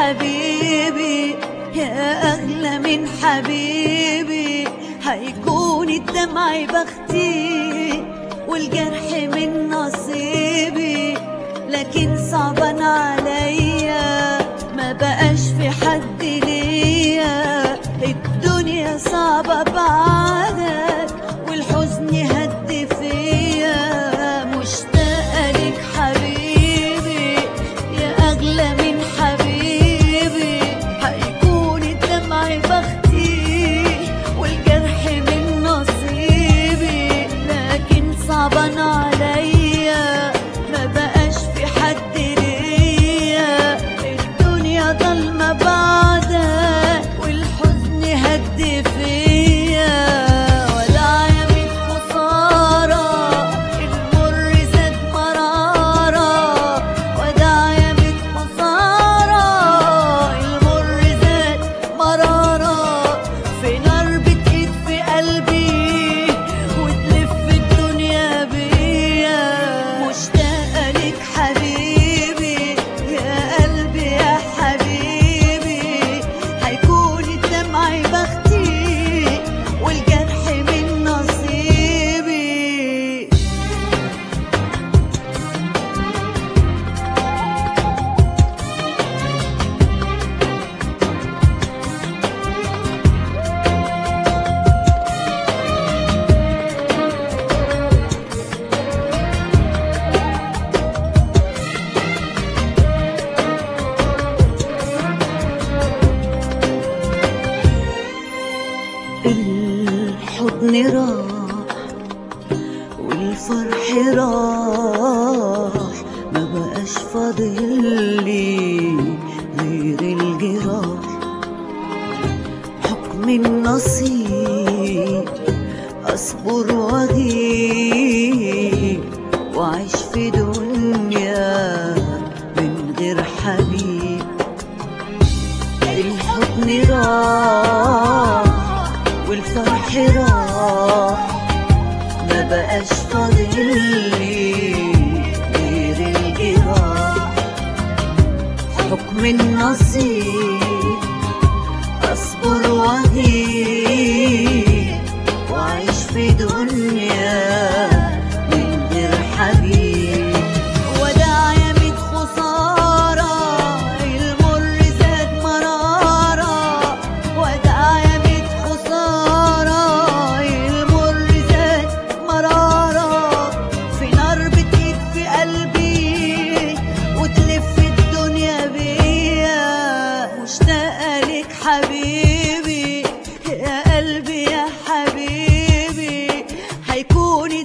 حبيبي يا أغلى من حبيبي هيكون الدمع بختي والجرح من نصيبي لكن صعبان عليا ما بقاش في حد ليا الدنيا صعبة بعدك والحزن هد فيا مشتاقة لك حبيبي يا أغلى من حبيبي هيكون الدمع بختي والجرح من نصيبي لكن صعبان عليا ما بقاش في حد ليا الدنيا ضلمة بعدك والحزن هد فيا ولا يمين خسارة المر زاد مرارة وداع يمين خسارة المر زاد مرارة في نار بتقيد في قلبي وتلف الدنيا بيا مشتاقة لك حبيبي يا قلبي يا حبيبي هيكون الدمع بختي والجرح من نصيبي الحضن راح والفرح راح ما بقاش فاضل لي غير الجراح حكم النصيب اصبر واغيب واعيش في دنيا من غير حبيب الحضن راح والفرح راح ما بقاش فاضل لي غير الجراح حكم النصيب اصبر واغيب واعيش في دنيا من غير حبيب وداع يميت خسارة المر زاد مرارة وداع يميت خسارة المر زاد مرارة في نار بتقيد في قلبي وتلف الدنيا بيا مشتاقة لك حبيبي يا قلبي يا حبيبي هيكون